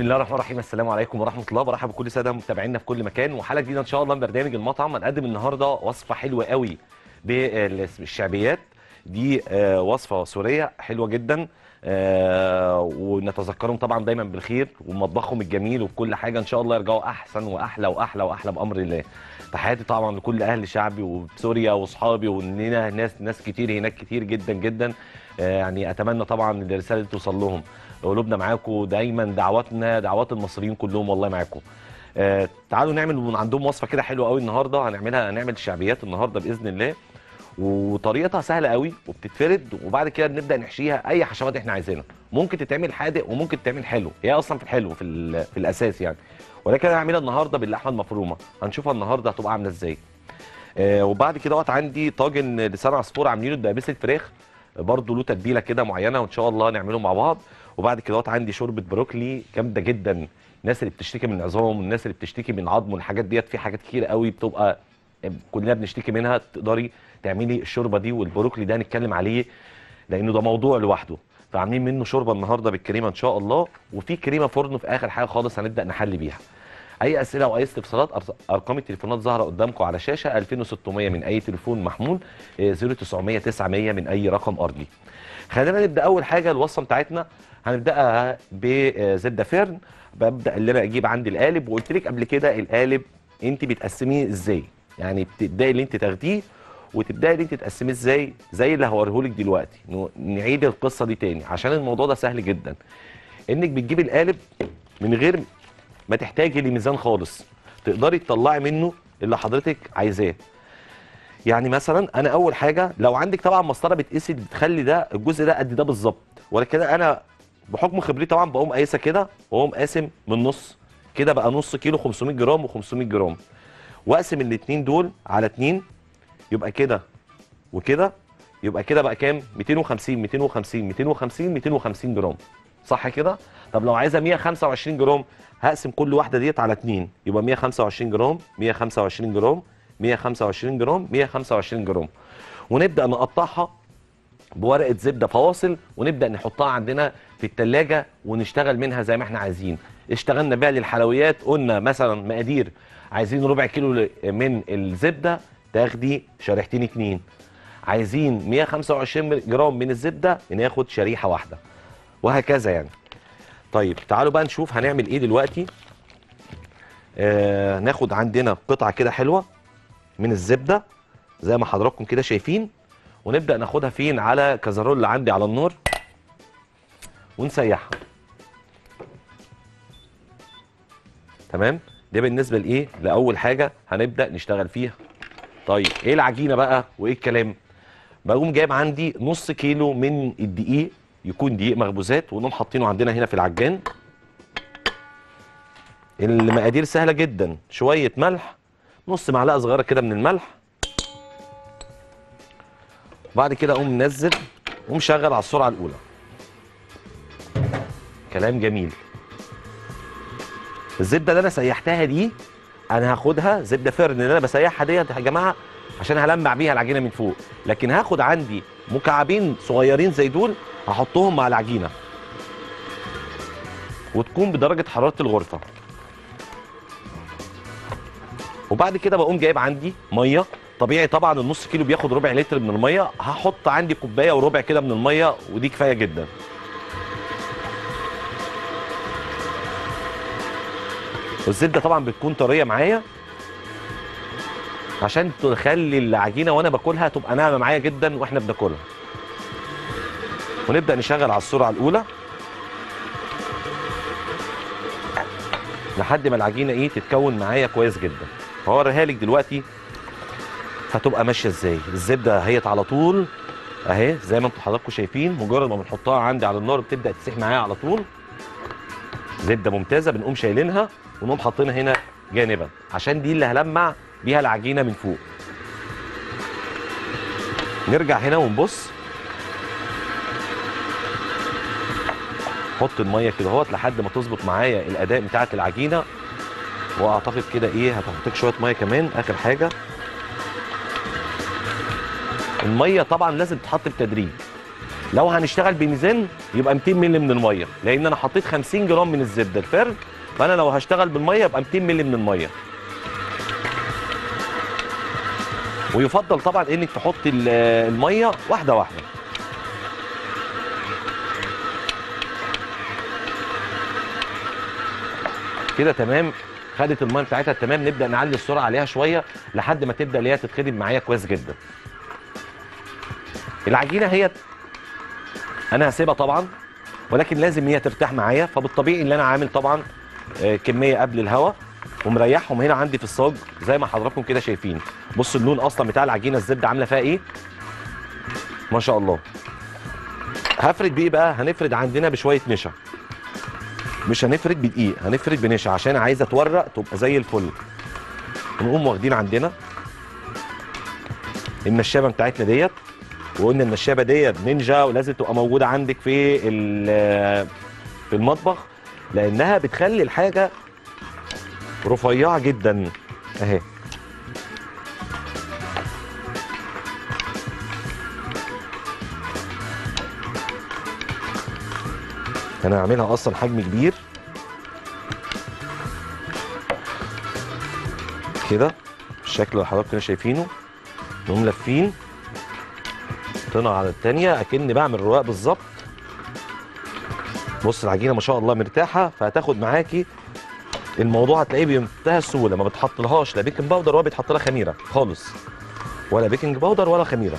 بسم الله الرحمن الرحيم السلام عليكم ورحمه الله برحب بكل الساده متابعينا في كل مكان وحلقه جديده ان شاء الله من برنامج المطعم هنقدم النهارده وصفه حلوه قوي بالشعبيات دي آه، وصفه سوريه حلوه جدا آه، ونتذكرهم طبعا دايما بالخير ومطبخهم الجميل وبكل حاجه ان شاء الله يرجعوا احسن واحلى واحلى واحلى بامر الله تحياتي طبعا لكل اهل شعبي وسوريا واصحابي واننا ناس ناس كتير هناك كتير جدا جدا آه، يعني اتمنى طبعا ان الرساله دي توصل لهم قلوبنا معاكم دايما دعواتنا دعوات المصريين كلهم والله معاكم آه تعالوا نعمل من عندهم وصفه كده حلوه قوي النهارده هنعملها هنعمل الشعبيات النهارده باذن الله وطريقتها سهله قوي وبتتفرد وبعد كده بنبدا نحشيها اي حشوات احنا عايزينها ممكن تتعمل حادق وممكن تتعمل حلو هي اصلا في الحلو في, ال- في الاساس يعني ولكن انا هعملها النهارده باللحمه المفرومه هنشوفها النهارده هتبقى عامله ازاي آه وبعد كده وقت عندي طاجن لسان عصفور عاملينه بدبابيس الفراخ برضه له تتبيله كده معينه وان شاء الله نعمله مع بعض وبعد كده وقت عندي شوربه بروكلي جامده جدا الناس اللي بتشتكي من العظام والناس اللي بتشتكي من العظم والحاجات ديت في حاجات كتير قوي بتبقى كلنا بنشتكي منها تقدري تعملي الشوربه دي والبروكلي ده هنتكلم عليه لانه ده موضوع لوحده فعاملين منه شوربه النهارده بالكريمه ان شاء الله وفي كريمه فرن في اخر حاجه خالص هنبدا نحلي بيها اي اسئله او اي استفسارات أرس- ارقام التليفونات ظاهره قدامكم على شاشه 2600 من اي تليفون محمول آه، 0900 900 من اي رقم ارضي خلينا نبدا اول حاجه الوصفه بتاعتنا هنبداها بزبده فرن ببدا اللي انا اجيب عندي القالب وقلت لك قبل كده القالب انت بتقسميه ازاي يعني بتبداي اللي انت تاخديه وتبداي اللي انت تقسميه ازاي زي اللي هوريهولك دلوقتي ن- نعيد القصه دي تاني عشان الموضوع ده سهل جدا انك بتجيبي القالب من غير ما تحتاجي لميزان خالص تقدري تطلعي منه اللي حضرتك عايزاه يعني مثلا انا اول حاجه لو عندك طبعا مسطره بتقيسي بتخلي ده الجزء ده قد ده بالظبط ولكن انا بحكم خبرتي طبعا بقوم قايسه كده واقوم قاسم من نص كده بقى نص كيلو 500 جرام و500 جرام واقسم الاثنين دول على اتنين يبقى كده وكده يبقى كده بقى كام 250 250 250 250 جرام صح كده طب لو عايزه 125 جرام هقسم كل واحده ديت على اتنين يبقى 125 جرام 125 جرام 125 جرام 125 جرام ونبدا نقطعها بورقه زبده فواصل ونبدا نحطها عندنا في التلاجة ونشتغل منها زي ما احنا عايزين اشتغلنا بقى للحلويات قلنا مثلا مقادير عايزين ربع كيلو من الزبده تاخدي شريحتين اتنين عايزين 125 جرام من الزبده ناخد شريحه واحده وهكذا يعني طيب تعالوا بقى نشوف هنعمل ايه دلوقتي آه ناخد عندنا قطعه كده حلوه من الزبده زي ما حضراتكم كده شايفين ونبدا ناخدها فين على كزرول اللي عندي على النار ونسيحها تمام ده بالنسبه لايه لاول حاجه هنبدا نشتغل فيها طيب ايه العجينه بقى وايه الكلام بقوم جايب عندي نص كيلو من الدقيق يكون دقيق مخبوزات ونقوم حاطينه عندنا هنا في العجان المقادير سهله جدا شويه ملح نص معلقه صغيره كده من الملح بعد كده اقوم منزل ومشغل على السرعه الاولى كلام جميل الزبده اللي انا سيحتها دي انا هاخدها زبده فرن اللي انا بسيحها ديت يا جماعه عشان هلمع بيها العجينه من فوق لكن هاخد عندي مكعبين صغيرين زي دول هحطهم مع العجينه وتكون بدرجه حراره الغرفه وبعد كده بقوم جايب عندي ميه طبيعي طبعا النص كيلو بياخد ربع لتر من الميه هحط عندي كوبايه وربع كده من الميه ودي كفايه جدا والزبده طبعا بتكون طريه معايا عشان تخلي العجينه وانا باكلها تبقى ناعمه معايا جدا واحنا بناكلها ونبدا نشغل على السرعه الاولى لحد ما العجينه ايه تتكون معايا كويس جدا هوريها لك دلوقتي هتبقى ماشيه ازاي الزبده اهيت على طول اهي زي ما انتم حضراتكم شايفين مجرد ما بنحطها عندي على النار بتبدا تسيح معايا على طول زبده ممتازه بنقوم شايلينها ونقوم حاطينها هنا جانبا عشان دي اللي هلمع بيها العجينه من فوق نرجع هنا ونبص حط الميه كده اهوت لحد ما تظبط معايا الاداء بتاعه العجينه واعتقد كده ايه هتحطك شويه ميه كمان اخر حاجه الميه طبعا لازم تتحط بتدريج لو هنشتغل بميزان يبقى 200 مللي من الميه لان انا حطيت 50 جرام من الزبده الفرن فانا لو هشتغل بالميه يبقى 200 مللي من الميه ويفضل طبعا انك تحط ال- الميه واحده واحده كده تمام خدت الميه بتاعتها تمام نبدا نعلي السرعه عليها شويه لحد ما تبدا اللي هي تتخدم معايا كويس جدا العجينه هي انا هسيبها طبعا ولكن لازم هي ترتاح معايا فبالطبيعي اللي انا عامل طبعا آه، كميه قبل الهواء ومريحهم هنا عندي في الصاج زي ما حضراتكم كده شايفين بصوا اللون اصلا بتاع العجينه الزبده عامله فيها ايه ما شاء الله هفرد بايه بقى هنفرد عندنا بشويه نشا مش هنفرد بدقيق هنفرد بنشا عشان عايزه تورق تبقى زي الفل نقوم واخدين عندنا النشابه بتاعتنا ديت وقلنا النشابه ديت نينجا ولازم تبقى موجوده عندك في ال- في المطبخ لانها بتخلي الحاجه رفيعه جدا اهي انا هعملها اصلا حجم كبير كده الشكل اللي حضراتكم كده شايفينه نقوم لافين طنة على التانية اكني بعمل رواق بالظبط بص العجينه ما شاء الله مرتاحه فهتاخد معاكي الموضوع هتلاقيه بمنتهى السهوله ما بتحطلهاش لا بيكنج باودر ولا بيتحط لها خميره خالص ولا بيكنج باودر ولا خميره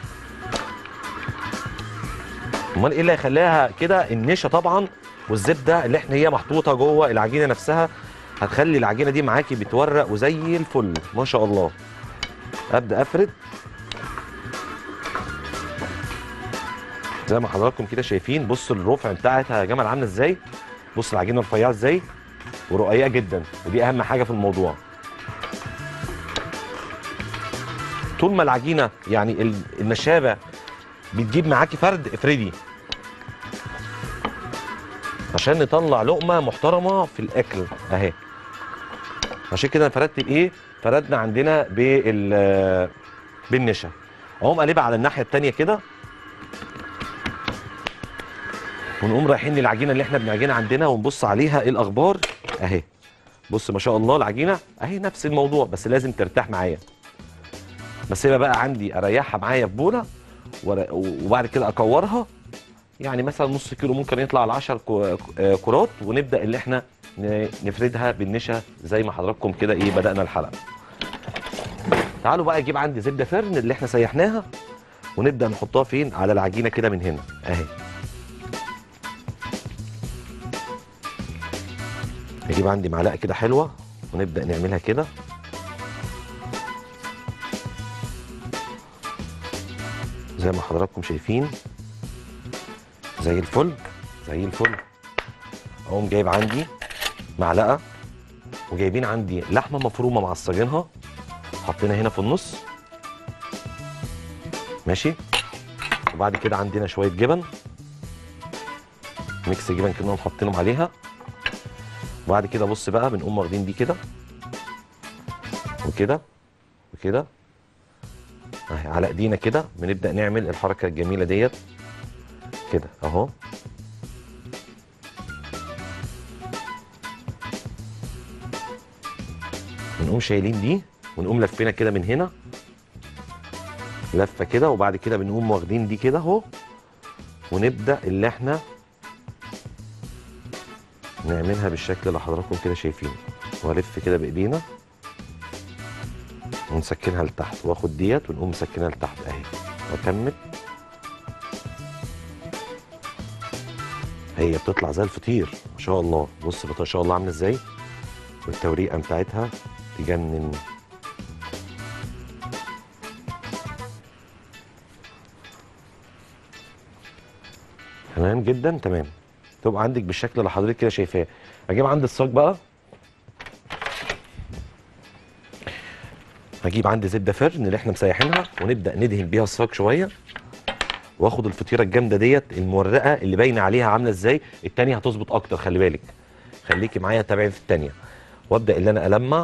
امال ايه اللي هيخليها كده النشا طبعا والزبده اللي احنا هي محطوطه جوه العجينه نفسها هتخلي العجينه دي معاكي بتورق وزي الفل ما شاء الله ابدا افرد زي ما حضراتكم كده شايفين بصوا الرفع بتاعتها يا جمال عامله ازاي بص العجينه رفيعه ازاي ورقيقه جدا ودي اهم حاجه في الموضوع طول ما العجينه يعني ال- النشابه بتجيب معاكي فرد افردي عشان نطلع لقمه محترمه في الاكل اهي عشان كده فردت بايه فردنا عندنا بال بالنشا اقوم قلبها على الناحيه التانيه كده ونقوم رايحين للعجينه اللي احنا بنعجنها عندنا ونبص عليها ايه الاخبار اهي بص ما شاء الله العجينه اهي نفس الموضوع بس لازم ترتاح معايا بسيبها بقى عندي اريحها معايا في بوله ور- وبعد كده اكورها يعني مثلا نص كيلو ممكن يطلع ل 10 كو- آه، كرات ونبدا اللي احنا ن- نفردها بالنشا زي ما حضراتكم كده ايه بدانا الحلقه تعالوا بقى اجيب عندي زبده فرن اللي احنا سيحناها ونبدا نحطها فين على العجينه كده من هنا اهي اجيب عندي معلقه كده حلوه ونبدا نعملها كده زي ما حضراتكم شايفين زي الفل زي الفل اقوم جايب عندي معلقه وجايبين عندي لحمه مفرومه معصجينها حاطينها هنا في النص ماشي وبعد كده عندنا شويه جبن ميكس جبن كده حاطينهم عليها وبعد كده بص بقى بنقوم واخدين دي كده وكده وكده اهي على ايدينا كده بنبدا نعمل الحركه الجميله ديت كده اهو بنقوم شايلين دي ونقوم لفينا كده من هنا لفه كده وبعد كده بنقوم واخدين دي كده اهو ونبدا اللي احنا نعملها بالشكل اللي حضراتكم كده شايفينه والف كده بايدينا ونسكنها لتحت واخد ديت ونقوم مسكنها لتحت اهي واكمل هي بتطلع زي الفطير ما شاء الله بص ما شاء الله عامله ازاي والتوريقه بتاعتها تجنن تمام جدا تمام تبقى عندك بالشكل اللي حضرتك كده شايفاه اجيب عندي الصاج بقى هجيب عندي زبده فرن اللي احنا مسيحينها ونبدا ندهن بيها الصاج شويه واخد الفطيره الجامده ديت المورقه اللي باينه عليها عامله ازاي التانيه هتظبط اكتر خلي بالك خليكي معايا تابعي في التانيه وابدا اللي انا المع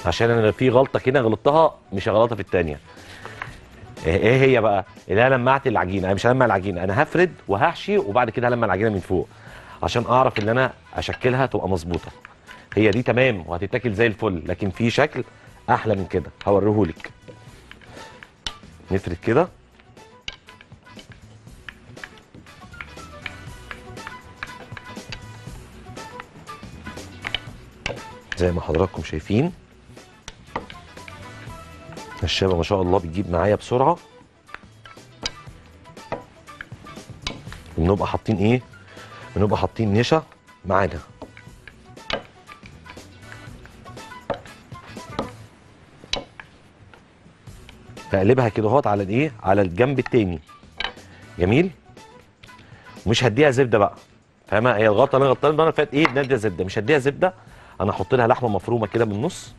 عشان انا في غلطه كده غلطتها مش هغلطها في الثانيه ايه هي بقى اللي انا لمعت العجينه انا مش هلمع العجينه انا هفرد وهحشي وبعد كده هلمع العجينه من فوق عشان اعرف ان انا اشكلها تبقى مظبوطه هي دي تمام وهتتاكل زي الفل لكن في شكل احلى من كده هوريهولك نفرد كده زي ما حضراتكم شايفين الشابه ما شاء الله بتجيب معايا بسرعه بنبقى حاطين ايه بنبقى حاطين نشا معانا بقلبها كده اهوت على الايه على الجنب التاني جميل ومش هديها زبده بقى فاهمه هي الغلطه اللي انا غلطان المره اللي فاتت ايه نديها زبده مش هديها زبده انا احط لها لحمه مفرومه كده من النص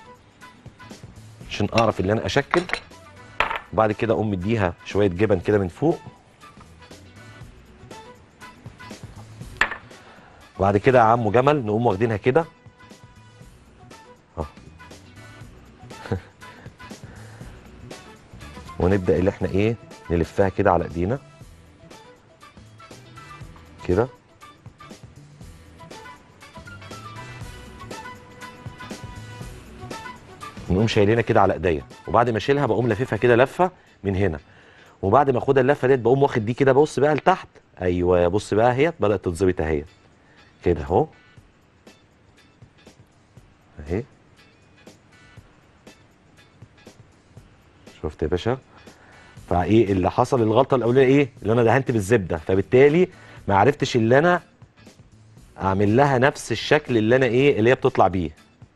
عشان اعرف ان انا اشكل وبعد كده اقوم مديها شويه جبن كده من فوق وبعد كده يا عمو جمل نقوم واخدينها كده اهو ونبدا اللي احنا ايه نلفها كده على ايدينا كده نقوم شايلينها كده على ايديا وبعد ما اشيلها بقوم لاففها كده لفه من هنا وبعد ما اخدها اللفه ديت بقوم واخد دي كده بص بقى لتحت ايوه بص بقى اهيت بدات تتظبط اهي كده اهو اهي شفت يا باشا فايه اللي حصل الغلطه الاولانيه ايه اللي انا دهنت بالزبده فبالتالي ما عرفتش اللي انا اعمل لها نفس الشكل اللي انا ايه اللي هي بتطلع بيه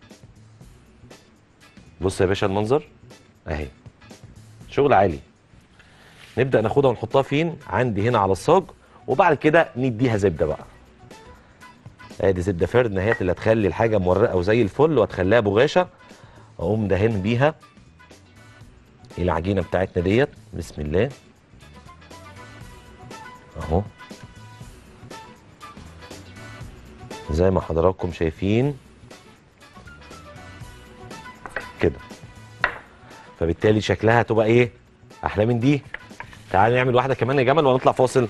بص يا باشا المنظر اهي شغل عالي نبدا ناخدها ونحطها فين عندي هنا على الصاج وبعد كده نديها زبده بقى ادي زبده فرد هي اللي هتخلي الحاجه مورقه وزي الفل وهتخليها بغاشه اقوم دهن بيها العجينه بتاعتنا ديت بسم الله اهو زي ما حضراتكم شايفين كده فبالتالي شكلها هتبقى ايه احلى من دي تعالى نعمل واحده كمان يا جمل ونطلع فاصل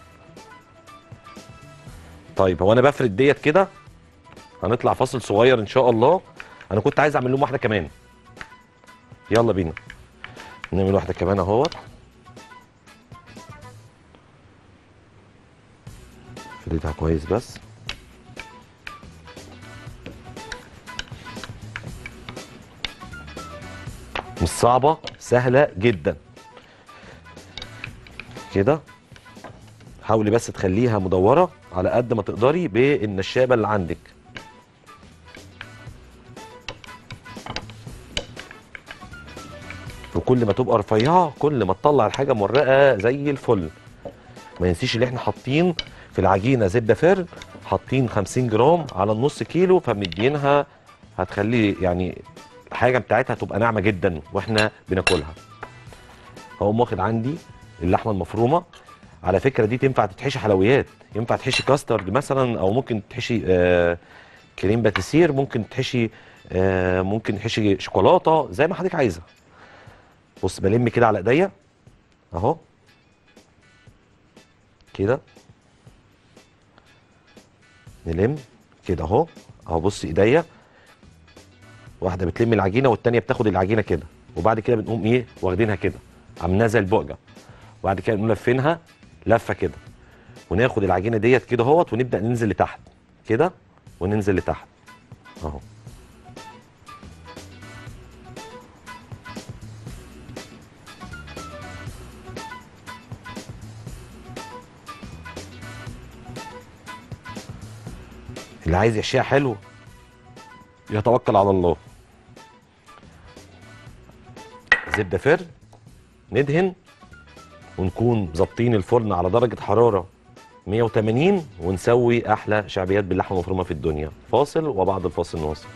طيب هو انا بفرد ديت كده هنطلع فاصل صغير ان شاء الله انا كنت عايز اعمل لهم واحده كمان يلا بينا نعمل واحده كمان اهوت فردها كويس بس مش صعبة سهلة جدا كده حاولي بس تخليها مدورة على قد ما تقدري بالنشابة اللي عندك وكل ما تبقى رفيعة كل ما تطلع الحاجة مرقة زي الفل ما ننسيش اللي احنا حاطين في العجينة زبدة فرن حاطين 50 جرام على النص كيلو فمدينها هتخلي يعني الحاجه بتاعتها تبقى ناعمه جدا واحنا بناكلها هقوم واخد عندي اللحمه المفرومه على فكره دي تنفع تتحشي حلويات ينفع تحشي كاسترد مثلا او ممكن تحشي آه كريم باتيسير ممكن تحشي آه ممكن تحشي شوكولاته زي ما حضرتك عايزه بص بلم كده على ايديا اهو كده نلم كده اهو اهو بص ايديا واحده بتلم العجينه والتانيه بتاخد العجينه كده وبعد كده بنقوم ايه واخدينها كده عاملينها زي البقجه وبعد كده نقوم لافينها لفه كده وناخد العجينه ديت كده اهوت ونبدا ننزل لتحت كده وننزل لتحت اهو اللي عايز يحشيها حلو يتوكل على الله زبده فرن ندهن ونكون ظابطين الفرن على درجه حراره 180 ونسوي احلى شعبيات باللحمه المفرومه في الدنيا فاصل وبعد الفاصل نواصل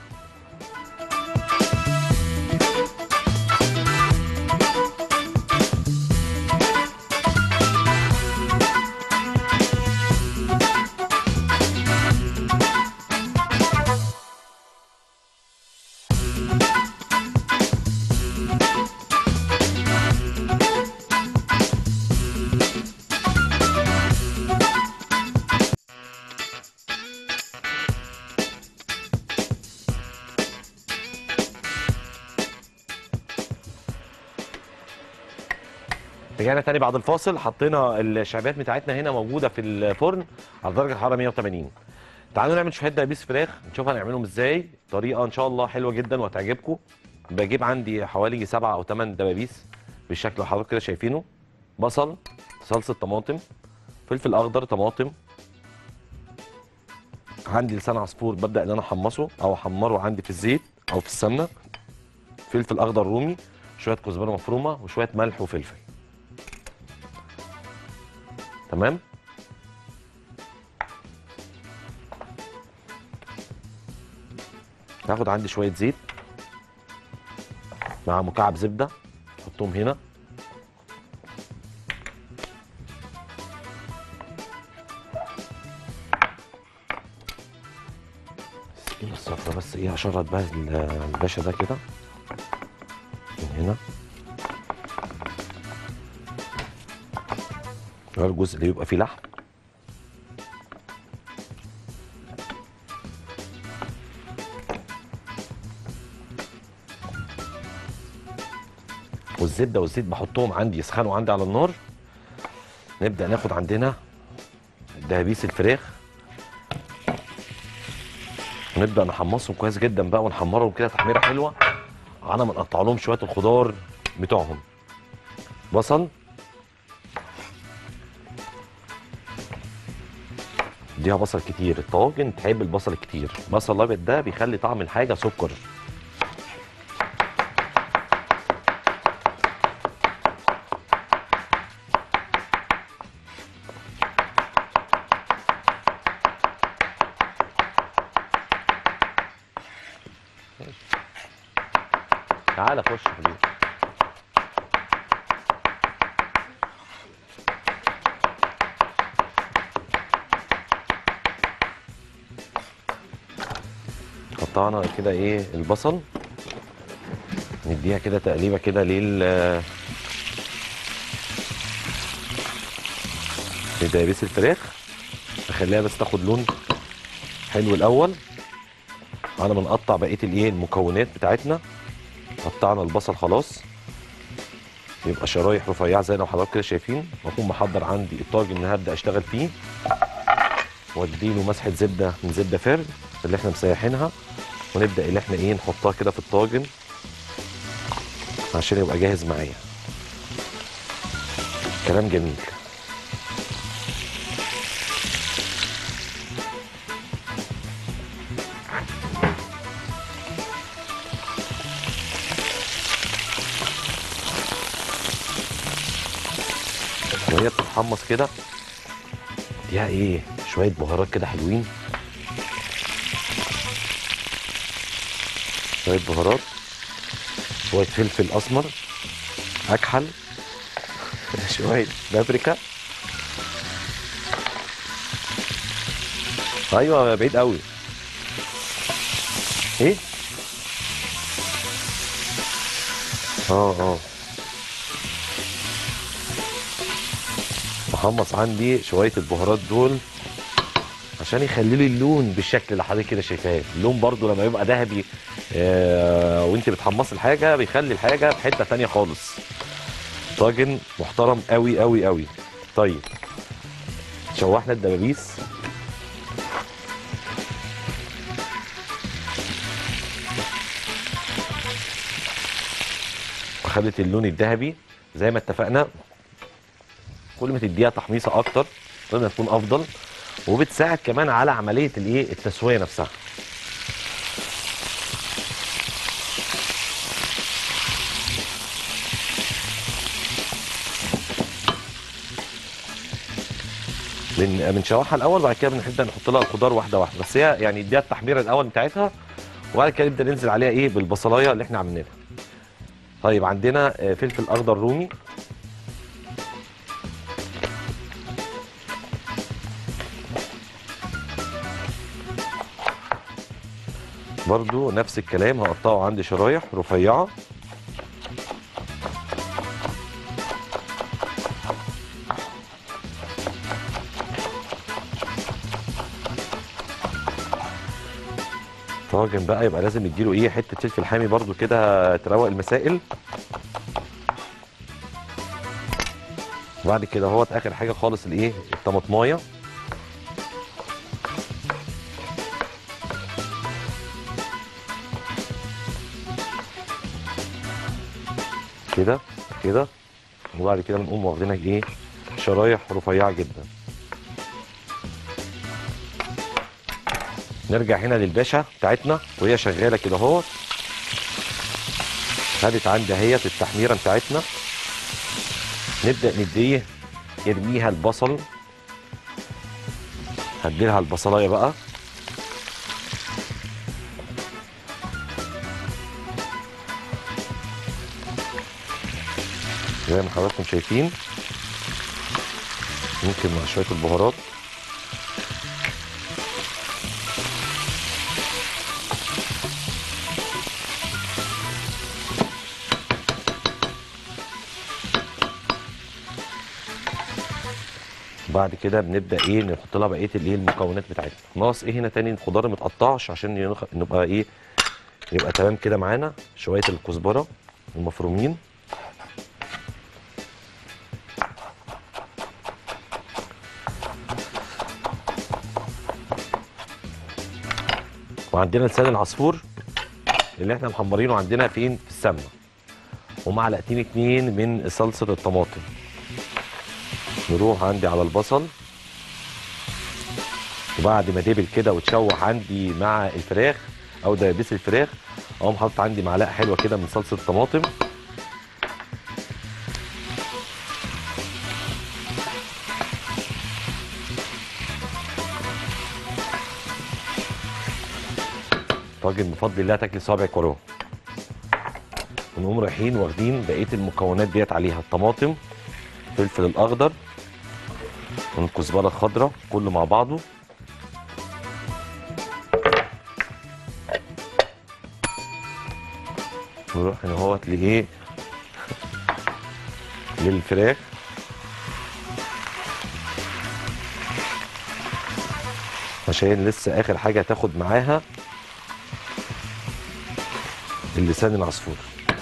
رجعنا تاني بعد الفاصل حطينا الشعبيات بتاعتنا هنا موجوده في الفرن على درجه حراره 180 تعالوا نعمل شويه دبابيس فراخ نشوف هنعملهم ازاي طريقه ان شاء الله حلوه جدا وهتعجبكم بجيب عندي حوالي سبعة او ثمان دبابيس بالشكل اللي حضرتك كده شايفينه بصل صلصه طماطم فلفل اخضر طماطم عندي لسان عصفور ببدا ان انا احمصه او احمره عندي في الزيت او في السمنه فلفل اخضر رومي شويه كزبره مفرومه وشويه ملح وفلفل تمام هاخد عندي شويه زيت مع مكعب زبده احطهم هنا السكينه الصفرا بس ايه هشرط بقى ال- الباشا ده كده من هنا ده الجزء اللي بيبقى فيه لحم والزبده والزيت بحطهم عندي يسخنوا عندي على النار نبدا ناخد عندنا دبابيس الفراخ ونبدا نحمصهم كويس جدا بقى ونحمرهم كده تحميره حلوه على ما نقطع لهم شويه الخضار بتوعهم بصل اديها بصل كتير الطواجن تحب البصل الكتير البصل الابيض ده بيخلي طعم الحاجه سكر تعالى خش يا حبيبي قطعنا كده ايه البصل نديها كده تقليبه كده لل لدبابيس الفراخ نخليها بس تاخد لون حلو الاول على ما نقطع بقيه الايه المكونات بتاعتنا قطعنا البصل خلاص يبقى شرايح رفيعه زي ما حضراتكم كده شايفين واكون محضر عندي الطاجن اللي هبدا اشتغل فيه واديله مسحه زبده من زبده فرد اللي احنا مسيحينها ونبدا اللي احنا ايه نحطها كده في الطاجن عشان يبقى جاهز معايا كلام جميل وهي بتتحمص كده فيها ايه شويه بهارات كده حلوين شويه بهارات شويه فلفل اسمر اكحل شويه بابريكا ايوه بعيد قوي ايه اه اه بحمص عندي شويه البهارات دول عشان يخلي لي اللون بالشكل اللي حضرتك كده شايفاه اللون برضو لما يبقى ذهبي آه وانت بتحمصي الحاجه بيخلي الحاجه في حته تانية خالص طاجن محترم قوي قوي قوي طيب شوحنا الدبابيس خدت اللون الذهبي زي ما اتفقنا كل ما تديها تحميصه اكتر كل ما تكون افضل وبتساعد كمان على عمليه الايه التسويه نفسها بن بنشوحها الاول بعد كده بنبدا نحط لها الخضار واحده واحده بس هي يعني اديها التحميره الاول بتاعتها وبعد كده نبدا ننزل عليها ايه بالبصلايه اللي احنا عاملينها طيب عندنا آه، فلفل اخضر رومي برضو نفس الكلام هقطعه عندي شرايح رفيعه طاجن بقى يبقى لازم نديله ايه حته فلفل حامي برضو كده تروق المسائل وبعد كده اهوت اخر حاجه خالص الايه الطماطمايه كده كده وبعد كده بنقوم واخدينها ايه شرايح رفيعه جدا نرجع هنا للباشا بتاعتنا وهي شغاله كده اهوت خدت عندي اهيت التحميره بتاعتنا نبدا نديه ارميها البصل هديلها البصلايه بقى زي ما حضراتكم شايفين ممكن مع شويه البهارات بعد كده بنبدا ايه نحط لها بقيه الايه المكونات بتاعتنا ناقص ايه هنا تاني الخضار ما يتقطعش عشان ينخ- نبقى ايه يبقى تمام كده معانا شويه الكزبره المفرومين وعندنا لسان العصفور اللي احنا محمرينه عندنا فين في السمنه ومعلقتين اتنين من صلصه الطماطم نروح عندي على البصل وبعد ما دبل كده وتشوح عندي مع الفراخ او دبابيس الفراخ اقوم حاطط عندي معلقه حلوه كده من صلصه الطماطم طاجن بفضل الله تاكل صابعك وراه ونقوم رايحين واخدين بقيه المكونات ديت عليها الطماطم الفلفل الاخضر والكزبره الخضراء كله مع بعضه نروح هنا اهوت لايه للفراخ عشان لسه اخر حاجه تاخد معاها اللسان العصفور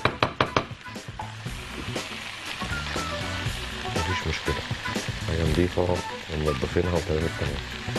مفيش مشكله حاجه نضيفه ومنضفينها وتمام التمام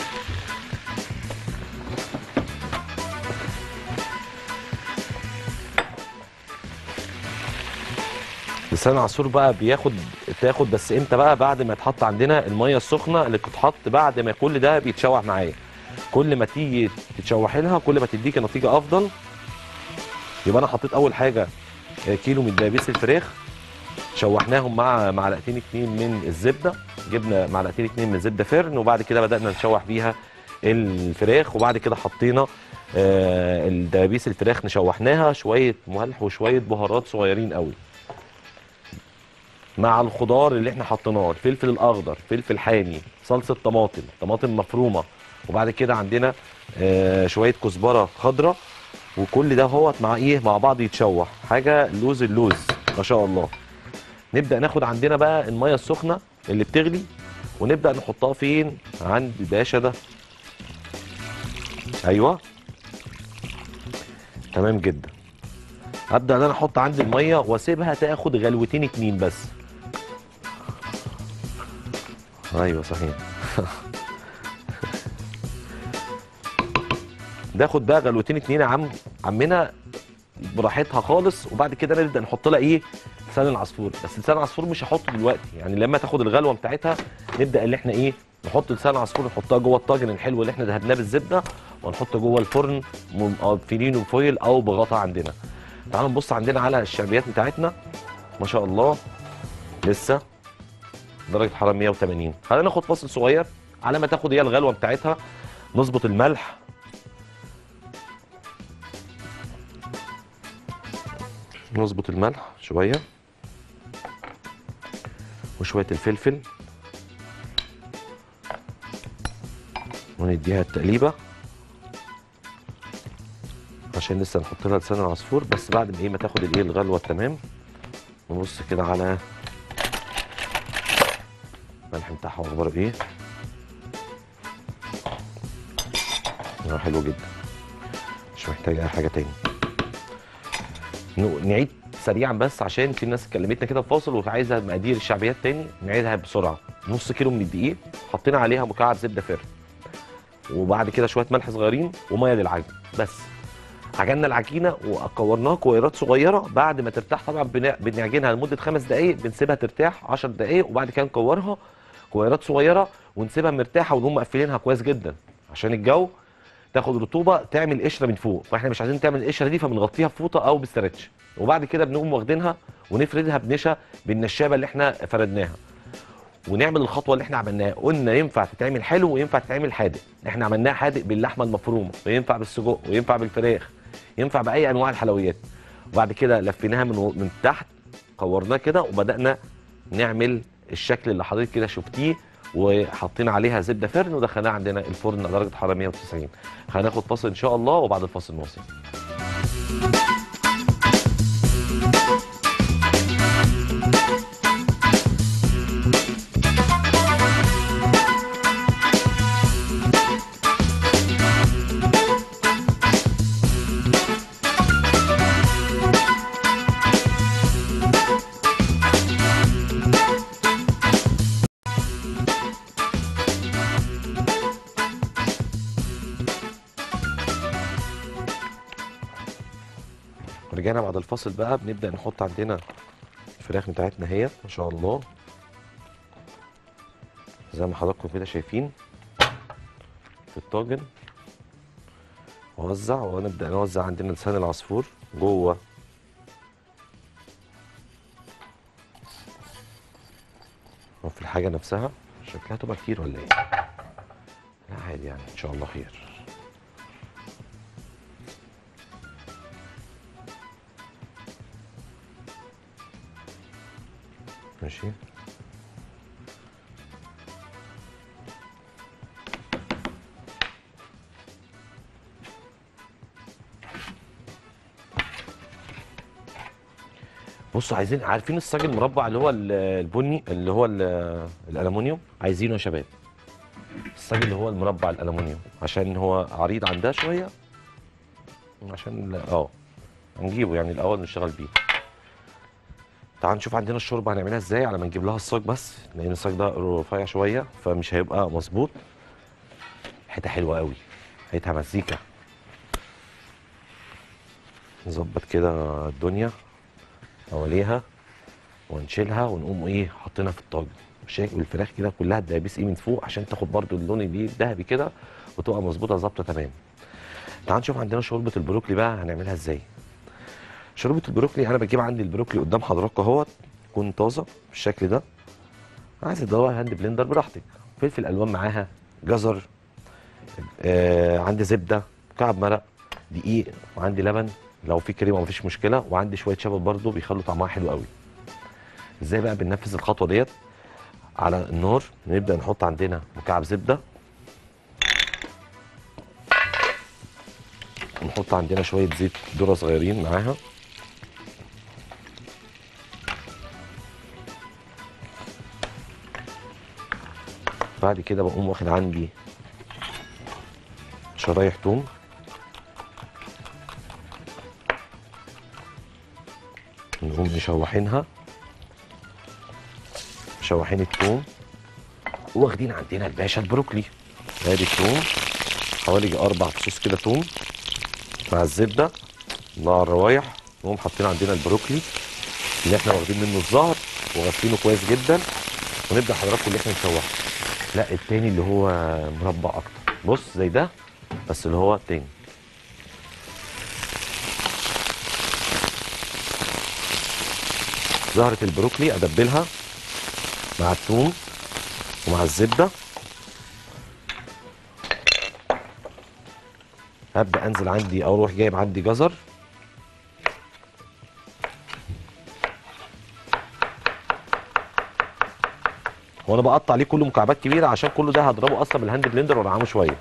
لسان العصفور بقى بياخد تاخد بس امتى بقى بعد ما يتحط عندنا الميه السخنه اللي بتتحط بعد ما كل ده بيتشوح معايا كل ما تيجي تشوحي لها كل ما تديكي نتيجه افضل يبقى انا حطيت اول حاجه آه، كيلو من دبابيس الفراخ شوحناهم مع معلقتين اتنين من الزبده جبنا معلقتين اتنين من زبده فرن وبعد كده بدانا نشوح بيها الفراخ وبعد كده حطينا آه، الدبابيس الفراخ نشوحناها شويه ملح وشويه بهارات صغيرين قوي مع الخضار اللي احنا حطيناه الفلفل الاخضر فلفل حامي صلصه طماطم طماطم مفرومه وبعد كده عندنا آه، شويه كزبره خضراء وكل ده هوت مع ايه مع بعض يتشوح حاجه لوز اللوز ما شاء الله نبدا ناخد عندنا بقى الميه السخنه اللي بتغلي ونبدا نحطها فين عند الباشا ده ايوه تمام جدا هبدا ان انا احط عندي الميه واسيبها تاخد غلوتين اتنين بس ايوه صحيح ناخد بقى غلوتين اتنين يا عم عمنا براحتها خالص وبعد كده نبدا نحط لها ايه لسان العصفور بس لسان العصفور مش هحطه دلوقتي يعني لما تاخد الغلوه بتاعتها نبدا اللي احنا ايه نحط لسان العصفور نحطها جوه الطاجن الحلو اللي احنا دهبناه بالزبده ونحطه جوه الفرن مقفلينه فويل او بغطا عندنا تعالوا نبص عندنا على الشربيات بتاعتنا ما شاء الله لسه درجه حراره 180 خلينا ناخد فاصل صغير على ما تاخد هي الغلوه بتاعتها نظبط الملح نظبط الملح شويه وشويه الفلفل ونديها التقليبه عشان لسه نحط لها لسان العصفور بس بعد ما ايه ما تاخد الايه الغلوه التمام نبص كده على الملح بتاعها اخباره ايه آه، حلو جدا مش محتاج اي حاجه تاني ن- نعيد سريعا بس عشان في ناس كلمتنا كده في فاصل وعايزه مقادير الشعبيات تاني نعيدها بسرعه نص كيلو من الدقيق حطينا عليها مكعب زبده فر وبعد كده شويه ملح صغيرين وميه للعجن بس عجننا العجينه وكورناها كويرات صغيره بعد ما ترتاح طبعا بن- بنعجنها لمده خمس دقائق بنسيبها ترتاح 10 دقائق وبعد كده نكورها كويرات صغيره ونسيبها مرتاحه ونقوم مقفلينها كويس جدا عشان الجو تاخد رطوبه تعمل قشره من فوق فاحنا مش عايزين تعمل القشره دي فبنغطيها بفوطه او بستريتش وبعد كده بنقوم واخدينها ونفردها بنشا بالنشابه اللي احنا فردناها ونعمل الخطوه اللي احنا عملناها قلنا ينفع تتعمل حلو وينفع تتعمل حادق احنا عملناها حادق باللحمه المفرومه وينفع بالسجق وينفع بالفراخ ينفع باي انواع الحلويات وبعد كده لفيناها من من تحت كورناه كده وبدانا نعمل الشكل اللي حضرتك كده شفتيه وحطينا عليها زبده فرن ودخلناها عندنا الفرن على درجه حراره 190 هناخد فاصل ان شاء الله وبعد الفاصل نواصل رجعنا بعد الفاصل بقى بنبدا نحط عندنا الفراخ بتاعتنا هي ما شاء الله زي ما حضراتكم كده شايفين في الطاجن ووزع ونبدا نوزع عندنا لسان العصفور جوه وفي الحاجه نفسها شكلها تبقى كتير ولا ايه لا عادي يعني ان شاء الله خير ماشي بصوا عايزين عارفين الصاج المربع اللي هو ال- البني اللي هو ال- الالومنيوم عايزينه يا شباب الصاج اللي هو المربع الالومنيوم عشان هو عريض عن ده شويه عشان ال- اه هنجيبه يعني الاول نشتغل بيه تعال نشوف عندنا الشوربه هنعملها ازاي على ما نجيب لها الصاج بس لان الصاج ده رفيع شويه فمش هيبقى مظبوط حته حلوه قوي حيتها مزيكا نظبط كده الدنيا حواليها ونشيلها ونقوم ايه حاطينها في الطاجن شايف الفراخ كده كلها الدبابيس ايه من فوق عشان تاخد برضو اللون اللي الذهبي كده وتبقى مظبوطه ظابطه تمام تعال نشوف عندنا شوربه البروكلي بقى هنعملها ازاي شوربه البروكلي انا بجيب عندي البروكلي قدام حضراتكم اهوت يكون طازه بالشكل ده عايز تدوقها هاند بلندر براحتك فلفل الوان معاها جزر آه عندي زبده مكعب مرق دقيق وعندي لبن لو في كريمه مفيش مشكله وعندي شويه شبت برده بيخلوا طعمها حلو قوي ازاي بقى بننفذ الخطوه ديت على النار نبدا نحط عندنا مكعب زبده نحط عندنا شويه زيت ذره صغيرين معاها بعد كده بقوم واخد عندي شرايح توم نقوم مشوحينها مشوحين التوم واخدين عندنا الباشا البروكلي ادي التوم حوالي اربع فصوص كده توم مع الزبده مع الروايح نقوم حاطين عندنا البروكلي اللي احنا واخدين منه الزهر وغسلينه كويس جدا ونبدا حضراتكم اللي احنا نشوحه لا التاني اللي هو مربع اكتر بص زي ده بس اللي هو التاني زهرة البروكلي ادبلها مع الثوم ومع الزبده هبدا انزل عندي او اروح جايب عندي جزر وانا بقطع عليه كله مكعبات كبيره عشان كله ده هضربه اصلا بالهاند بلندر وانعمه شويه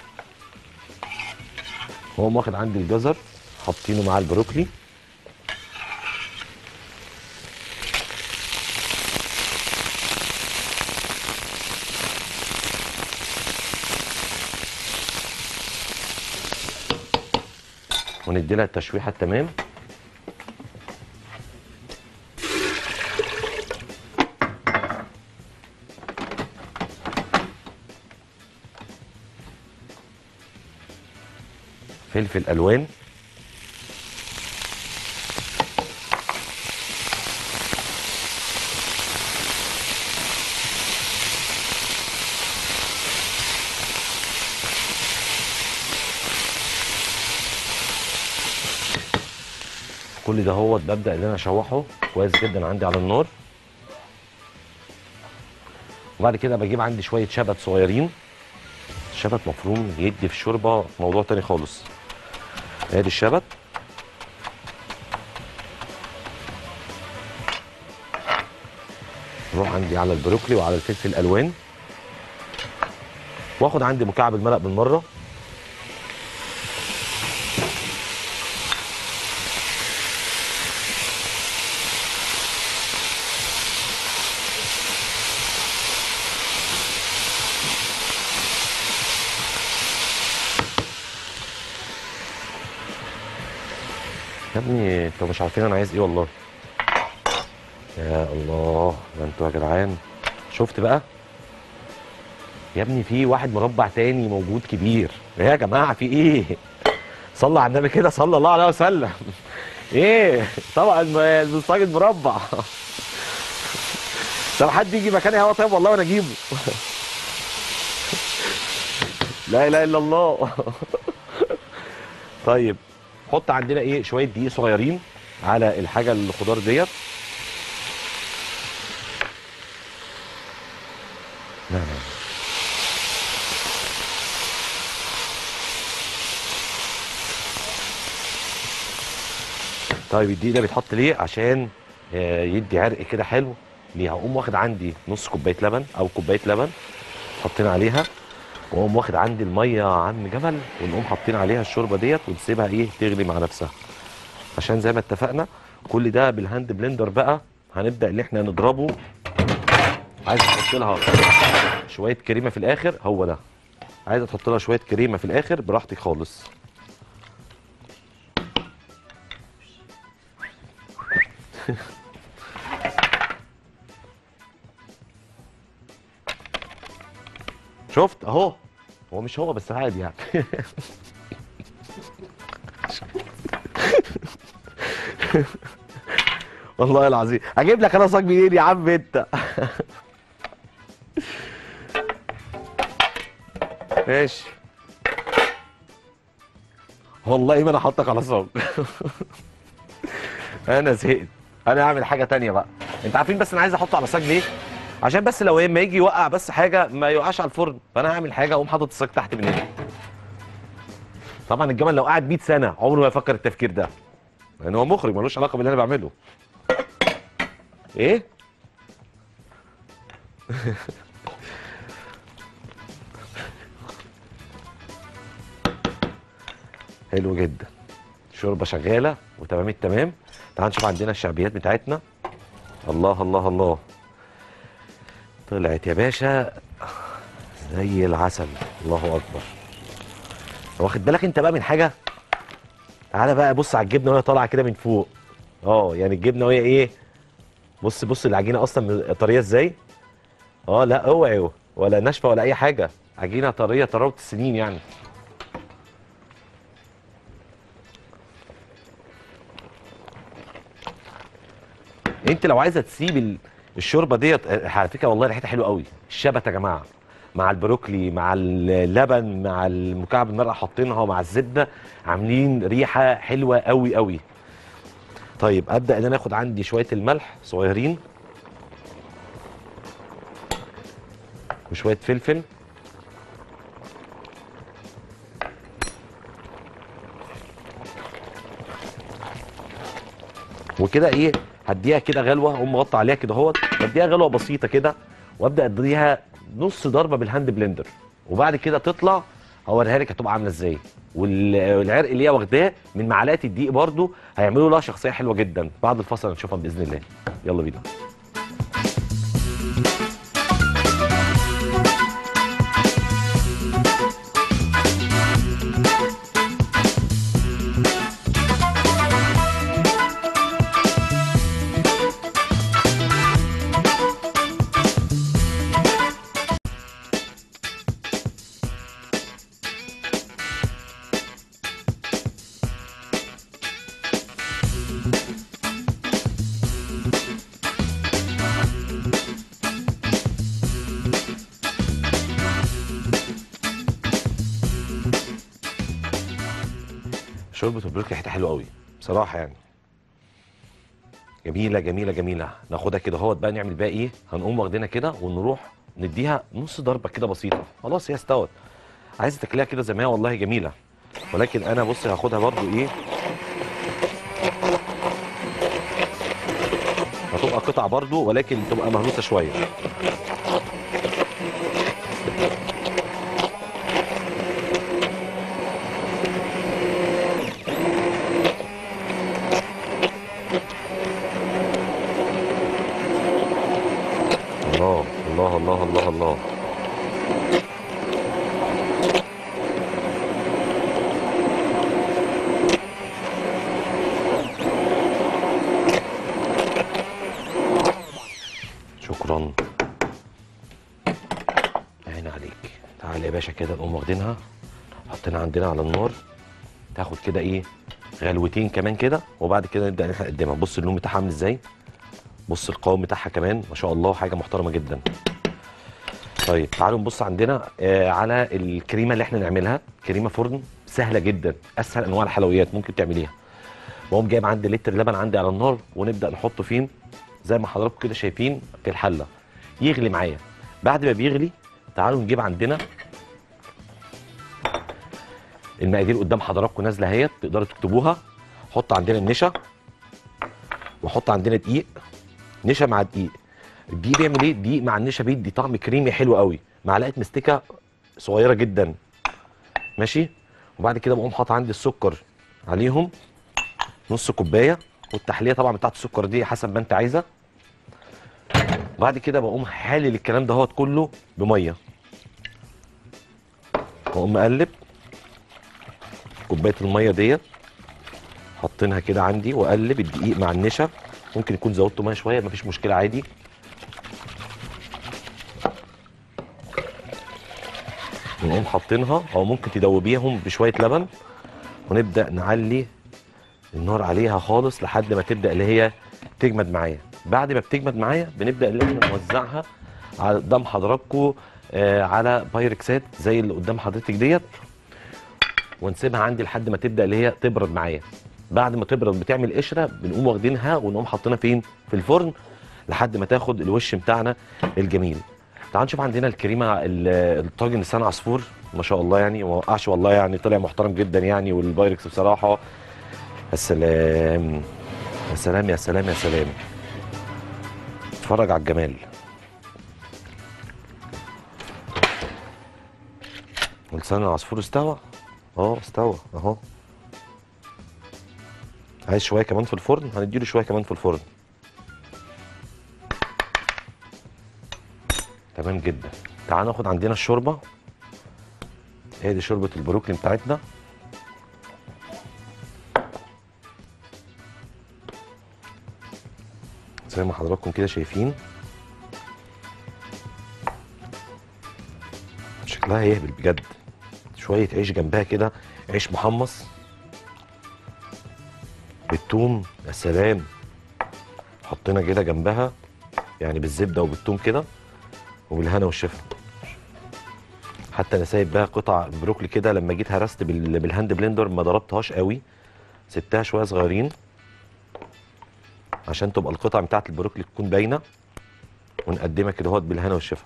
هو واخد عندي الجزر حاطينه مع البروكلي وندي لها التشويحه التمام فلفل الوان كل ده هو ببدا ان انا اشوحه كويس جدا عندي على النار وبعد كده بجيب عندي شويه شبت صغيرين الشبت مفروم يدي في الشوربه موضوع تاني خالص ادي الشبت نروح عندي على البروكلي وعلى الفلفل الالوان واخد عندي مكعب الملق بالمره يا ابني انتوا مش عارفين انا عايز ايه والله يا الله ده انتوا يا جدعان شفت بقى يا ابني في واحد مربع تاني موجود كبير ايه يا جماعه في ايه صلى على النبي كده صلى الله عليه وسلم ايه طبعا الم- المصاج مربع طب حد يجي مكاني هوا طيب والله وانا اجيبه لا اله الا الله طيب حط عندنا ايه شويه دقيق صغيرين على الحاجه الخضار ديت لا لا طيب الدقيق ده بيتحط ليه عشان آه، يدي عرق كده حلو ليها اقوم واخد عندي نص كوبايه لبن او كوبايه لبن حاطين عليها واقوم واخد عندي الميه يا عم جمل ونقوم حاطين عليها الشوربه ديت ونسيبها ايه تغلي مع نفسها عشان زي ما اتفقنا كل ده بالهاند بلندر بقى هنبدا ان احنا نضربه عايز تحط لها شويه كريمه في الاخر هو ده عايز تحط لها شويه كريمه في الاخر براحتك خالص شفت اهو هو مش هو بس عادي يعني والله العظيم هجيب لك انا صاج منين يا عم انت ماشي والله ما انا حاطك على صاج انا زهقت انا اعمل حاجه تانية بقى انت عارفين بس انا عايز احطه على صاج ليه عشان بس لو لما يجي يوقع بس حاجه ما يوقعش على الفرن فانا هعمل حاجه اقوم حاطط الصاج تحت من هنا طبعا الجمل لو قعد 100 سنه عمره ما يفكر التفكير ده لان هو مخرج ملوش علاقه باللي انا بعمله ايه حلو جدا شوربه شغاله وتمام التمام تعال نشوف عندنا الشعبيات بتاعتنا الله الله الله طلعت يا باشا زي العسل الله اكبر واخد بالك انت بقى من حاجه تعالى بقى بص على الجبنه وهي طالعه كده من فوق اه يعني الجبنه وهي ايه بص بص العجينه اصلا طريه ازاي اه لا اوعي ولا ناشفه ولا اي حاجه عجينه طريه طراوه السنين يعني انت لو عايزه تسيب ال- الشوربه ديت آه، على فكره والله ريحتها حلوه قوي الشبت يا جماعه مع البروكلي مع اللبن مع المكعب المرقه حاطينها مع الزبده عاملين ريحه حلوه قوي قوي طيب ابدا ان انا اخد عندي شويه الملح صغيرين وشويه فلفل وكده ايه هديها كده غلوه اقوم مغطى عليها كده اهوت بديها غلوه بسيطه كده وابدا اديها نص ضربه بالهاند بلندر وبعد كده تطلع هوريها لك هتبقى عامله ازاي وال- والعرق اللي هي واخداه من معلقه الدقيق برده هيعملوا لها شخصيه حلوه جدا بعد الفصل هنشوفها باذن الله يلا بينا شوربه البروكلي ريحتها حلوه قوي بصراحه يعني جميله جميله جميله ناخدها كده اهوت بقى نعمل بقى ايه هنقوم واخدينها كده ونروح نديها نص ضربه كده بسيطه خلاص هي استوت عايز تاكليها كده زي ما هي والله جميله ولكن انا بص هاخدها برضو ايه هتبقى قطع برضو ولكن تبقى مهروسه شويه الله الله الله الله الله شكرا عين عليك تعالى يا باشا كده نقوم واخدينها حطينا عندنا على النار تاخد كده ايه غلوتين كمان كده وبعد كده نبدا ان احنا نقدمها بص اللون بتاعها عامل ازاي بص القوام بتاعها كمان ما شاء الله حاجه محترمه جدا طيب تعالوا نبص عندنا آه على الكريمه اللي احنا نعملها كريمه فرن سهله جدا اسهل انواع الحلويات ممكن تعمليها بقوم جايب عندي لتر لبن عندي على النار ونبدا نحطه فين زي ما حضراتكم كده شايفين في الحله يغلي معايا بعد ما بيغلي تعالوا نجيب عندنا المقادير قدام حضراتكم نازله اهيت تقدروا تكتبوها حط عندنا النشا وحط عندنا دقيق نشا مع دقيق الدقيق بيعمل ايه الدقيق مع النشا بيدي طعم كريمي حلو قوي معلقه مستكه صغيره جدا ماشي وبعد كده بقوم حاطط عندي السكر عليهم نص كوبايه والتحليه طبعا بتاعت السكر دي حسب ما انت عايزه بعد كده بقوم حالل الكلام دهوت كله بميه واقوم مقلب كوبايه الميه ديت حاطينها كده عندي واقلب الدقيق مع النشا ممكن يكون زودته ميه شويه مفيش مشكله عادي ونقوم حاطينها او ممكن تدوبيهم بشويه لبن ونبدا نعلي النار عليها خالص لحد ما تبدا اللي هي تجمد معايا بعد ما بتجمد معايا بنبدا اللي احنا نوزعها على قدام حضراتكم آه على بايركسات زي اللي قدام حضرتك ديت ونسيبها عندي لحد ما تبدا اللي هي تبرد معايا بعد ما تبرد بتعمل قشره بنقوم واخدينها ونقوم حاطينها فين في الفرن لحد ما تاخد الوش بتاعنا الجميل تعال نشوف عندنا الكريمه ال- الطاجن لسان عصفور ما شاء الله يعني ما وقعش والله يعني طلع محترم جدا يعني والبايركس بصراحه السلام يا سلام يا سلام يا سلام اتفرج على الجمال ولسان العصفور استوى اه استوى اهو عايز شويه كمان في الفرن هنديله شويه كمان في الفرن تمام جدا تعال ناخد عندنا الشوربه هي دي شوربه البروكلي بتاعتنا زي ما حضراتكم كده شايفين شكلها يهبل بجد شويه عيش جنبها كده عيش محمص بالثوم يا سلام حطينا كده جنبها يعني بالزبده وبالثوم كده وبالهنا والشفا حتى انا سايب بقى قطع بروكلي كده لما جيت هرست بال- بالهاند بلندر ما ضربتهاش قوي سبتها شويه صغيرين عشان تبقى القطع بتاعت البروكلي تكون باينه ونقدمها كده اهوت بالهنا والشفا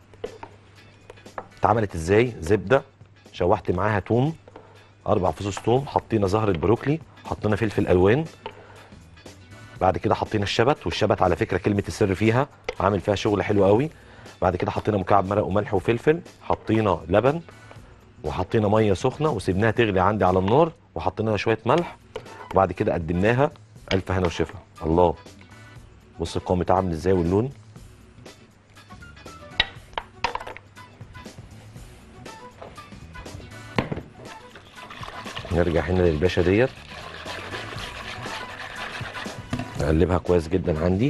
اتعملت ازاي زبده شوحت معاها توم اربع فصوص توم حطينا زهره بروكلي حطينا فلفل الوان بعد كده حطينا الشبت والشبت على فكره كلمه السر فيها عامل فيها شغل حلو قوي بعد كده حطينا مكعب مرق وملح وفلفل حطينا لبن وحطينا ميه سخنه وسيبناها تغلي عندي على النار وحطينا لها شويه ملح وبعد كده قدمناها الف هنا وشفا الله بص القوام بتاعها عامل ازاي واللون نرجع هنا للباشا ديت نقلبها كويس جدا عندي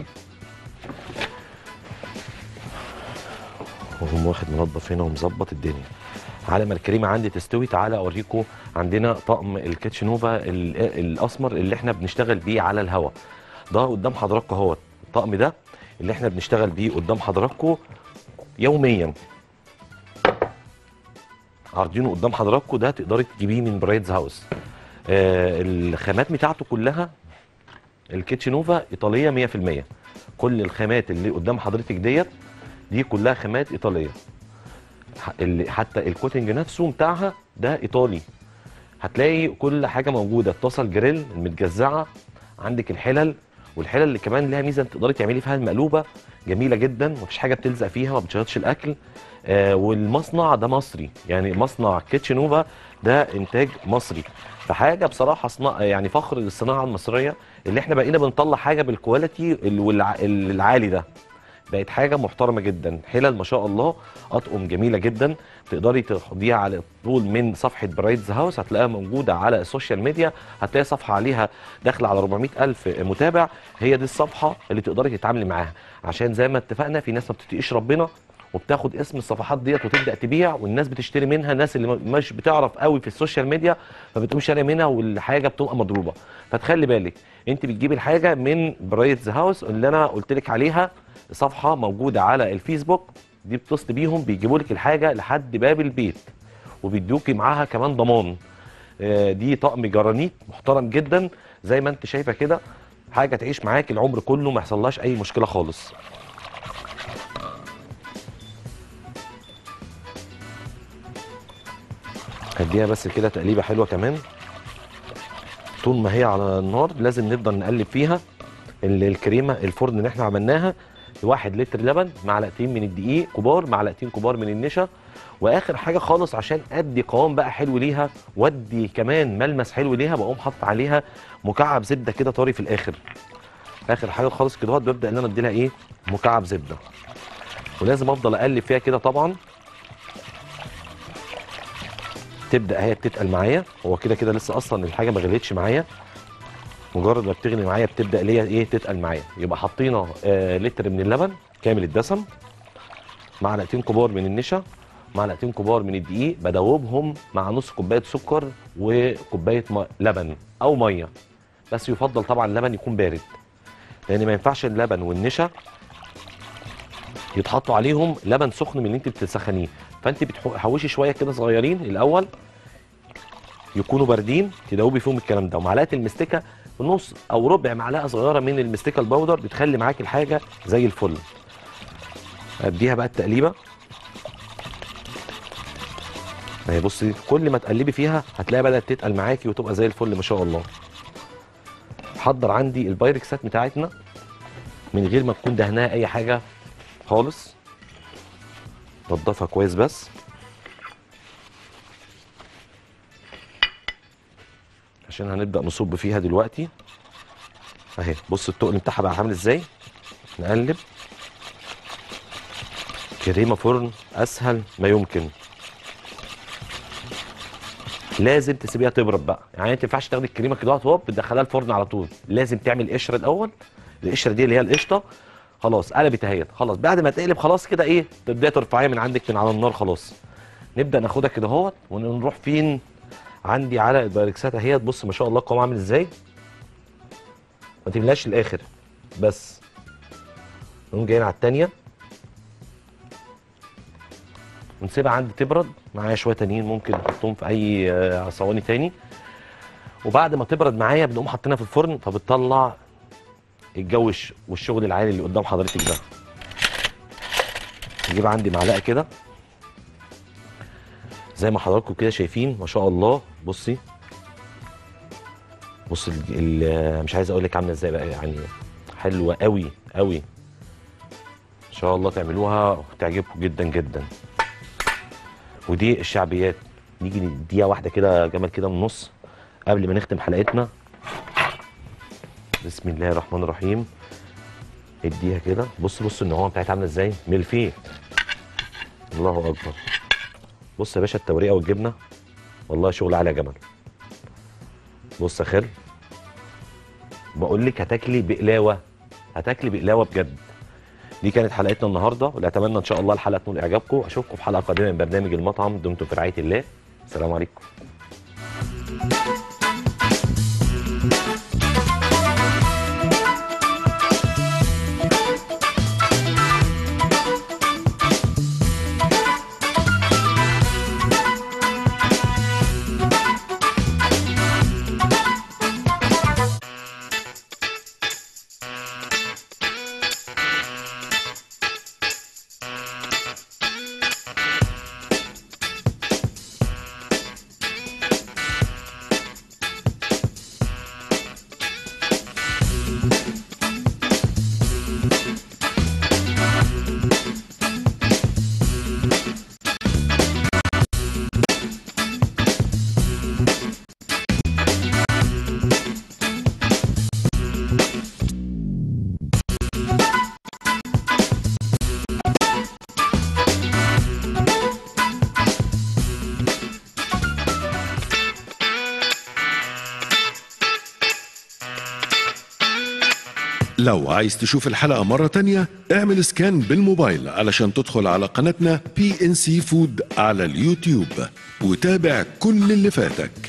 وهم واخد منظف هنا ومظبط الدنيا على ما الكريمه عندي تستوي تعالى اوريكم عندنا طقم الكيتشنوفا ال- الاسمر اللي احنا بنشتغل بيه على الهواء ده قدام حضراتكم اهوت الطقم ده اللي احنا بنشتغل بيه قدام حضراتكم يوميا عارضينه قدام حضراتكم ده تقدري تجيبيه من برايدز هاوس آه الخامات بتاعته كلها الكيتشنوفا ايطاليه 100% كل الخامات اللي قدام حضرتك ديت دي كلها خامات ايطاليه ح- اللي حتى الكوتنج نفسه بتاعها ده ايطالي هتلاقي كل حاجه موجوده الطاسه الجريل المتجزعه عندك الحلل والحلل اللي كمان ليها ميزه انت تقدري تعملي فيها المقلوبه جميله جدا مفيش حاجه بتلزق فيها ما بتشيطش الاكل آه والمصنع ده مصري يعني مصنع كيتشنوفا ده انتاج مصري فحاجه بصراحه صنع يعني فخر للصناعه المصريه اللي احنا بقينا بنطلع حاجه بالكواليتي ال- والع- العالي ده بقت حاجه محترمه جدا حلل ما شاء الله اطقم جميله جدا تقدري تاخديها على طول من صفحه برايتز هاوس هتلاقيها موجوده على السوشيال ميديا هتلاقي صفحه عليها داخله على 400 الف متابع هي دي الصفحه اللي تقدري تتعاملي معاها عشان زي ما اتفقنا في ناس ما بتتقيش ربنا وبتاخد اسم الصفحات ديت وتبدا تبيع والناس بتشتري منها الناس اللي مش بتعرف قوي في السوشيال ميديا فبتقوم شاريه منها والحاجه بتبقى مضروبه فتخلي بالك انت بتجيبي الحاجه من برايتز هاوس اللي انا قلت لك عليها صفحه موجوده على الفيسبوك دي بتصل بيهم بيجيبوا لك الحاجه لحد باب البيت وبيدوكي معاها كمان ضمان آه، دي طقم جرانيت محترم جدا زي ما انت شايفه كده حاجه تعيش معاك العمر كله ما يحصلهاش اي مشكله خالص هديها بس كده تقليبه حلوه كمان طول ما هي على النار لازم نفضل نقلب فيها ال- الكريمه الفرن اللي احنا عملناها واحد لتر لبن معلقتين من الدقيق كبار معلقتين كبار من النشا واخر حاجه خالص عشان ادي قوام بقى حلو ليها وادي كمان ملمس حلو ليها بقوم حاطط عليها مكعب زبده كده طري في الاخر اخر حاجه خالص كده اهوت ببدا ان انا ادي لها ايه مكعب زبده ولازم افضل اقلب فيها كده طبعا تبدا هي تتقل معايا هو كده كده لسه اصلا الحاجه ما غليتش معايا مجرد ما بتغلي معايا بتبدا ليا ايه تتقل معايا يبقى حطينا آه لتر من اللبن كامل الدسم معلقتين كبار من النشا معلقتين كبار من الدقيق بدوبهم مع نص كوبايه سكر وكوبايه م- لبن او ميه بس يفضل طبعا اللبن يكون بارد لان ما ينفعش اللبن والنشا يتحطوا عليهم لبن سخن من اللي انت بتسخنيه فانت بتحوشي شويه كده صغيرين الاول يكونوا باردين تدوبي فيهم الكلام ده ومعلقه المستكه نص او ربع معلقه صغيره من المستكه البودر بتخلي معاكي الحاجه زي الفل اديها بقى التقليبه اهي بصي كل ما تقلبي فيها هتلاقيها بدات تتقل معاكي وتبقى زي الفل ما شاء الله حضر عندي البايركسات بتاعتنا من غير ما تكون دهناها اي حاجه خالص نضفها كويس بس عشان هنبدا نصب فيها دلوقتي اهي بص التقل بتاعها بقى عامل ازاي نقلب كريمه فرن اسهل ما يمكن لازم تسيبيها تبرد بقى يعني انت ما ينفعش تاخدي الكريمه كده هوب تدخلها الفرن على طول لازم تعمل قشره الاول القشره دي اللي هي القشطه خلاص قلبت اهيت خلاص بعد ما تقلب خلاص كده ايه تبداي ترفعيها من عندك من على النار خلاص نبدا ناخدها كده اهوت ونروح فين عندي على الباركسات اهيت بص ما شاء الله القوام عامل ازاي ما تملاش الاخر بس نقوم جايين على التانيه ونسيبها عندي تبرد معايا شويه تانيين ممكن نحطهم في اي آه، صواني تاني وبعد ما تبرد معايا بنقوم حاطينها في الفرن فبتطلع الجوش والشغل العالي اللي قدام حضرتك ده نجيب عندي معلقه كده زي ما حضراتكم كده شايفين ما شاء الله بصي بص ال- ال- مش عايز اقول لك عامله ازاي بقى يعني حلوه قوي قوي ان شاء الله تعملوها وتعجبكم جدا جدا ودي الشعبيات نيجي نديها واحده كده جمل كده من النص قبل ما نختم حلقتنا بسم الله الرحمن الرحيم اديها كده بص بص النعومه بتاعتها عامله ازاي ملفيه الله اكبر بص يا باشا التوريقه والجبنه والله شغل عالي يا جمل بص يا خال بقول لك هتاكلي بقلاوه هتاكلي بقلاوه بجد دي كانت حلقتنا النهارده واللي اتمنى ان شاء الله الحلقه تنول اعجابكم اشوفكم في حلقه قادمه من برنامج المطعم دمتم في رعايه الله السلام عليكم لو عايز تشوف الحلقة مرة تانية اعمل سكان بالموبايل علشان تدخل على قناتنا بي ان سي فود على اليوتيوب وتابع كل اللي فاتك